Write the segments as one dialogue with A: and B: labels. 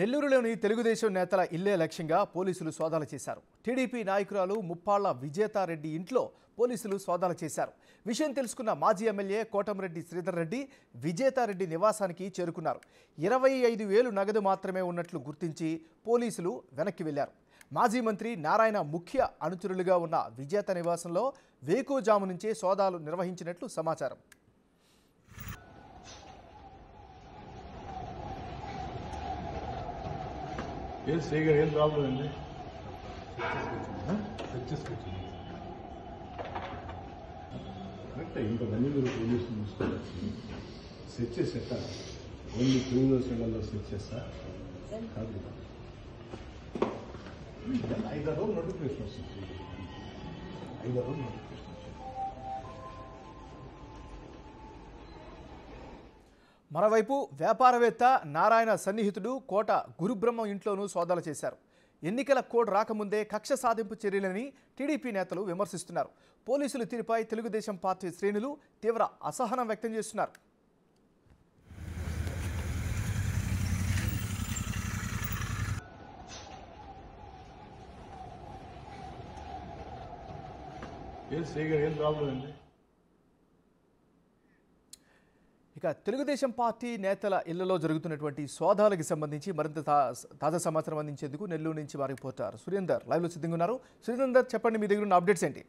A: నెల్లూరులోని తెలుగుదేశం నేతల ఇల్లే లక్ష్యంగా పోలీసులు సోదాలు చేశారు టీడీపీ నాయకురాలు ముప్పాళ్ల విజేతారెడ్డి ఇంట్లో పోలీసులు సోదాలు చేశారు విషయం తెలుసుకున్న మాజీ ఎమ్మెల్యే కోటంరెడ్డి శ్రీధర్ రెడ్డి విజేతారెడ్డి నివాసానికి చేరుకున్నారు ఇరవై ఐదు వేలు నగదు మాత్రమే ఉన్నట్లు గుర్తించి పోలీసులు వెనక్కి వెళ్లారు మాజీ మంత్రి నారాయణ ముఖ్య అనుచరులుగా ఉన్న విజేత నివాసంలో వేకువజాము నుంచే సోదాలు నిర్వహించినట్లు సమాచారం
B: ఏం శ్రీగారు ఏం ప్రాబ్లం అండి కరెక్ట్ ఇంతమంది మీరు పోలీసులు చూసుకోవాలి సెట్ చేసేట ఓన్లీ టూ వీలర్స్ ఇళ్లలో సెట్ చేస్తా కాదు ఐదారు రోజులు నోటిఫికేషన్ వస్తుంది ఐదారు రోజులు నోటిఫికేషన్ వస్తుంది
A: మరోవైపు వ్యాపారవేత్త నారాయణ సన్నిహితుడు కోట గురుబ్రహ్మ ఇంట్లోనూ సోదాలు చేశారు ఎన్నికల కోడ్ రాకముందే కక్ష సాధింపు చర్యలని టీడీపీ నేతలు విమర్శిస్తున్నారు పోలీసుల తీరుపై తెలుగుదేశం పార్టీ శ్రేణులు తీవ్ర అసహనం వ్యక్తం చేస్తున్నారు
B: ఏం శ్రీగారు ఏం ప్రాబ్లం అండి
A: ఇక తెలుగుదేశం పార్టీ నేతల ఇళ్లలో జరుగుతున్నటువంటి సోదాలకు సంబంధించి మరింత తా- తాజా సమాచారం అందించేందుకు నెల్లూరు నుంచి వారి రిపోర్టర్ సురేందర్ లైవ్లో సిద్ధంగా ఉన్నారు సురేందర్ చెప్పండి మీ దగ్గర ఉన్న అప్డేట్స్ ఏంటి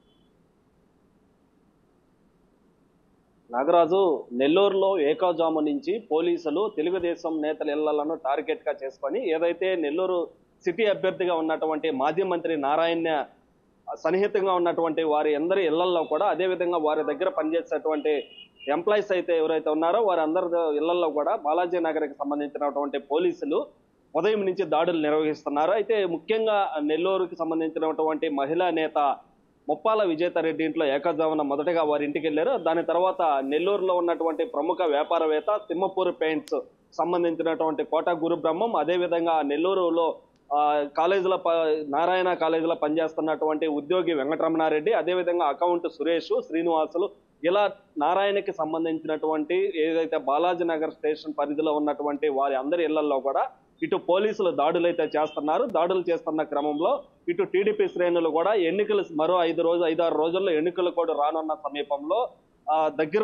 C: నాగరాజు నెల్లూరులో ఏకాజాము నుంచి పోలీసులు తెలుగుదేశం నేతల ఇళ్లను టార్గెట్ గా చేసుకొని ఏదైతే నెల్లూరు సిటీ అభ్యర్థిగా ఉన్నటువంటి మాజీ మంత్రి నారాయణ సన్నిహితంగా ఉన్నటువంటి వారి అందరి ఇళ్లలో కూడా అదే విధంగా వారి దగ్గర పనిచేసేటువంటి ఎంప్లాయీస్ అయితే ఎవరైతే ఉన్నారో వారి అందరి ఇళ్లలో కూడా బాలాజీ నగర్కి సంబంధించినటువంటి పోలీసులు ఉదయం నుంచి దాడులు నిర్వహిస్తున్నారు అయితే ముఖ్యంగా నెల్లూరుకి సంబంధించినటువంటి మహిళా నేత ముప్పాల విజేతారెడ్డి ఇంట్లో ఏకజామున మొదటగా వారి ఇంటికి వెళ్ళారు దాని తర్వాత నెల్లూరులో ఉన్నటువంటి ప్రముఖ వ్యాపారవేత్త తిమ్మపూరి పెయింట్స్ సంబంధించినటువంటి కోట గురుబ్రహ్మం అదేవిధంగా నెల్లూరులో ఆ, కాలేజీలో ప- నారాయణ కాలేజీలో పనిచేస్తున్నటువంటి ఉద్యోగి వెంకటరమణారెడ్డి అదేవిధంగా అకౌంట్ సురేష్ శ్రీనివాసులు ఇలా నారాయణకి సంబంధించినటువంటి ఏదైతే బాలాజీ నగర్ స్టేషన్ పరిధిలో ఉన్నటువంటి వారి అందరి ఇళ్లలో కూడా ఇటు పోలీసులు దాడులు అయితే చేస్తున్నారు దాడులు చేస్తున్న క్రమంలో ఇటు టీడీపీ శ్రేణులు కూడా ఎన్నికలు మరో ఐదు రోజు ఐదారు రోజుల్లో ఎన్నికలు కూడా రానున్న సమీపంలో ఆ, దగ్గర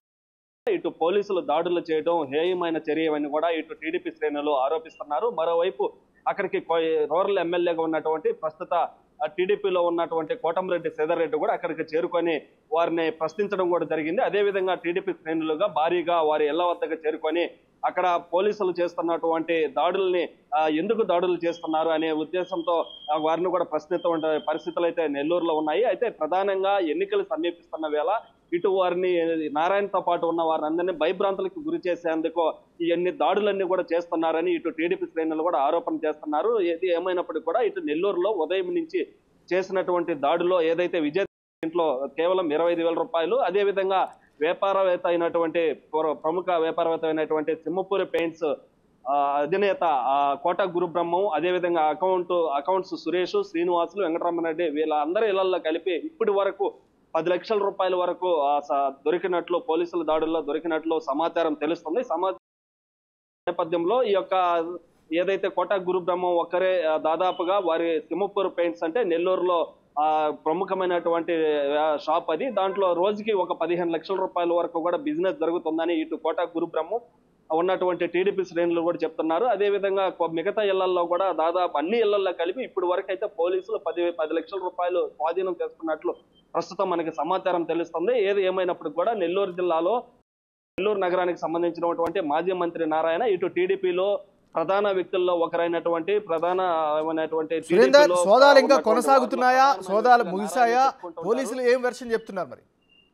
C: ఇటు పోలీసులు దాడులు చేయడం హేయమైన చర్య అని కూడా ఇటు టీడీపీ శ్రేణులు ఆరోపిస్తున్నారు మరోవైపు అక్కడికి కొ- రూరల్ ఎమ్మెల్యేగా ఉన్నటువంటి ప్రస్తుత ఆ, టీడీపీలో ఉన్నటువంటి కోటంరెడ్డి శ్రీధర్ రెడ్డి కూడా అక్కడికి చేరుకొని వారిని ప్రశ్నించడం కూడా జరిగింది అదేవిధంగా టీడీపీ శ్రేణులుగా భారీగా వారి ఇళ్ల వద్దకు చేరుకొని అక్కడ పోలీసులు చేస్తున్నటువంటి దాడుల్ని ఆ, ఎందుకు దాడులు చేస్తున్నారు అనే ఉద్దేశంతో ఆ, వారిని కూడా ప్రశ్నిస్తున్న పరిస్థితులు అయితే నెల్లూరులో ఉన్నాయి అయితే ప్రధానంగా ఎన్నికలు సమీపిస్తున్న వేళ ఇటు వారిని నారాయణతో పాటు ఉన్న వారందరినీ భయభ్రాంతులకు గురి చేసేందుకు ఇవన్నీ దాడులన్నీ కూడా చేస్తున్నారని ఇటు టీడీపీ శ్రేణులు కూడా ఆరోపణ చేస్తున్నారు ఏది ఏమైనప్పటికీ కూడా ఇటు నెల్లూరులో ఉదయం నుంచి చేసినటువంటి దాడిలో ఏదైతే విజయ్ ఇంట్లో కేవలం ఇరవై ఐదు వేల రూపాయలు అదే విధంగా వ్యాపారవేత్త అయినటువంటి ప్ర- ప్రముఖ వ్యాపారవేత్త అయినటువంటి సింహపూరి పెయింట్స్ ఆ, అధినేత ఆ, కోట గురుబ్రహ్మం అదేవిధంగా అకౌంట్ అకౌంట్స్ సురేష్ శ్రీనివాసులు వెంకటరమణరెడ్డి వీళ్ళ అందరి ఇళ్లలో కలిపి ఇప్పటి వరకు పది లక్షల రూపాయల వరకు ఆ, స- దొరికినట్లు పోలీసుల దాడుల్లో దొరికినట్లు సమాచారం తెలుస్తుంది సమాచారం నేపథ్యంలో ఈ యొక్క ఏదైతే కోట గురుబ్రహ్మం ఒక్కరే ఆ, దాదాపుగా వారి సింహపూర్ పెయింట్స్ అంటే నెల్లూరులో ఆ ప్రముఖమైనటువంటి ఆ, షాప్ అది దాంట్లో రోజుకి ఒక పదిహేను లక్షల రూపాయల వరకు కూడా బిజినెస్ జరుగుతుందని ఇటు కోట గురుబ్రహ్మం ఉన్నటువంటి టీడీపీ శ్రేణులు కూడా చెప్తున్నారు అదే విధంగా కొ- మిగతా ఇళ్లలో కూడా దాదాపు అన్ని ఇళ్లలో కలిపి ఇప్పుడు వరకు అయితే పోలీసులు పది పది లక్షల రూపాయలు స్వాధీనం చేసుకున్నట్లు ప్రస్తుతం మనకి సమాచారం తెలుస్తుంది ఏది ఏమైనప్పుడు కూడా నెల్లూరు జిల్లాలో నెల్లూరు నగరానికి సంబంధించినటువంటి మాజీ మంత్రి నారాయణ ఇటు టీడీపీలో ప్రధాన వ్యక్తుల్లో ఒకరైనటువంటి ప్రధాన అయినటువంటి
A: సురేందర్
C: TDP లో
A: సోదాలు ఇంకా
C: ఉన్నటువంటి
A: కొనసాగుతున్నాయా
C: వారిలో
A: సోదాలు
C: ప్రధానమైన
A: ముగిశాయా
C: నారాయణ చెప్పుకుంటుంటారు.
A: పోలీసులు ఏం వెర్షన్ చెప్తున్నారు మరి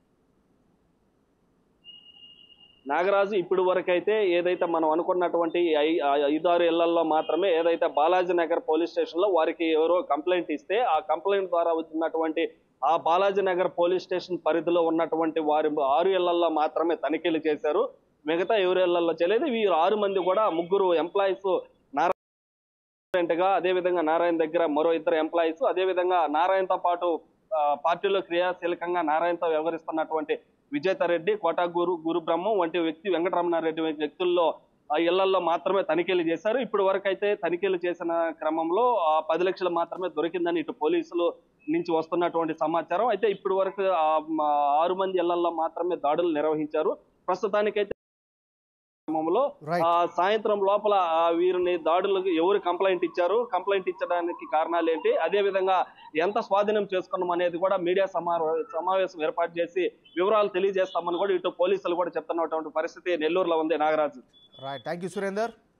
C: నాగరాజు ఇప్పుడు వరకైతే ఏదైతే మనం అనుకున్నటువంటి ఈ ఐ- ఆ ఐదారు ఇళ్లలో మాత్రమే ఏదైతే బాలాజీ నగర్ పోలీస్ స్టేషన్ లో వారికి ఎవరో కంప్లైంట్ ఇస్తే ఆ కంప్లైంట్ ద్వారా వచ్చినటువంటి ఆ బాలాజీ నగర్ పోలీస్ స్టేషన్ పరిధిలో ఉన్నటువంటి వారి ఆరు ఇళ్లలో మాత్రమే తనిఖీలు చేశారు మిగతా ఎవరి ఇళ్లలో చేయలేదు వీరు ఆరు మంది కూడా ముగ్గురు ఎంప్లాయీస్ నారాయణ గా అదే విధంగా నారాయణ దగ్గర మరో ఇద్దరు ఎంప్లాయీస్ అదే విధంగా నారాయణతో పాటు ఆ, పార్టీలో క్రియాశీలకంగా నారాయణతో వ్యవహరిస్తున్నటువంటి విజేతారెడ్డి కోట గురు గురు బ్రహ్మం వంటి వ్యక్తి వెంకటరమణారెడ్డి వంటి వ్యక్తుల్లో ఆ ఇళ్లలో మాత్రమే తనిఖీలు చేశారు ఇప్పుడు వరకు అయితే తనిఖీలు చేసిన క్రమంలో ఆ పది లక్షలు మాత్రమే దొరికిందని ఇటు పోలీసులు నుంచి వస్తున్నటువంటి సమాచారం అయితే ఇప్పటి వరకు ఆ మ- ఆరు మంది ఇళ్లలో మాత్రమే దాడులు నిర్వహించారు ప్రస్తుతానికైతే క్రమంలో
A: రైట్
C: ఆ సాయంత్రం లోపల ఆ వీరిని దాడులకు ఎవరు కంప్లైంట్ ఇచ్చారు కంప్లైంట్ ఇచ్చడానికి కారణాలు ఏంటి అదే విధంగా ఎంత స్వాధీనం చేసుకున్నాం అనేది కూడా మీడియా సమారో సమావేశం ఏర్పాటు చేసి వివరాలు తెలియజేస్తామని కూడా ఇటు పోలీసులు కూడా చెప్తున్నటువంటి పరిస్థితి నెల్లూరులో ఉంది Nagaraju
A: right thank you Surender